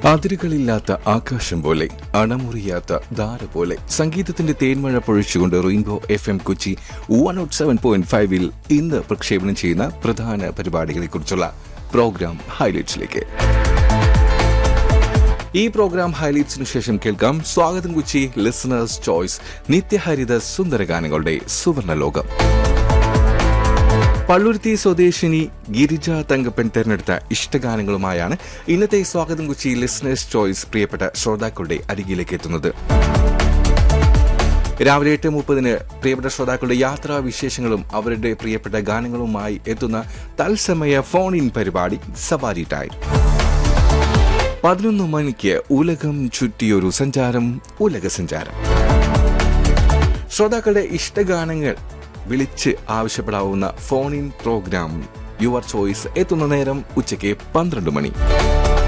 അതിരുകളില്ലാത്ത ആകാശം പോലെ അണമുറിയാത്ത ധാര പോലെ സംഗീതത്തിന്റെ തേന്മഴ പൊഴിച്ചുകൊണ്ട് Rainbow F M Kochi one oh seven point ഫൈവിൽ ഇന്ന് പ്രക്ഷേപണം ചെയ്യുന്ന പ്രധാന പരിപാടികളെക്കുറിച്ചുള്ള പ്രോഗ്രാം ഹൈലൈറ്റ്സിലേക്ക് ഈ പ്രോഗ്രാം ഹൈലൈറ്റ്സിനു ശേഷം കേൾക്കാം സ്വാഗതം കൊച്ചി ലിസണേഴ്സ് ചോയ്സ് നിത്യഹരിത സുന്ദരഗാനങ്ങളുടെ സുവർണ ലോകം പള്ളുരുത്തി സ്വദേശിനി ഗിരിജ തങ്കപ്പൻ തെരഞ്ഞെടുത്ത ഇഷ്ടഗാനങ്ങളുമായാണ് ഇന്നത്തെ സ്വാഗതം കൊച്ചി ലിസണേഴ്സ് ചോയ്സ് പ്രിയപ്പെട്ട ശ്രോതാക്കളുടെ അരികിലേക്ക് എത്തുന്നത് രാവിലെ എട്ട് മുപ്പതിന് പ്രിയപ്പെട്ട ശ്രോതാക്കളുടെ യാത്രാ വിശേഷങ്ങളും അവരുടെ പ്രിയപ്പെട്ട ഗാനങ്ങളുമായി എത്തുന്ന തത്സമയ ഫോൺ ഇൻ പരിപാടി സവാരി ടൈം പതിനൊന്ന് മണിക്ക് ഉലകം ചുറ്റിയൊരു സഞ്ചാരം ഉലക സഞ്ചാരം ശ്രോതാക്കളുടെ ഇഷ്ടഗാനങ്ങൾ വിളിച്ച് ആവശ്യപ്പെടാവുന്ന phone in programme your choice എത്തുന്ന നേരം ഉച്ചയ്ക്ക് പന്ത്രണ്ട് മണി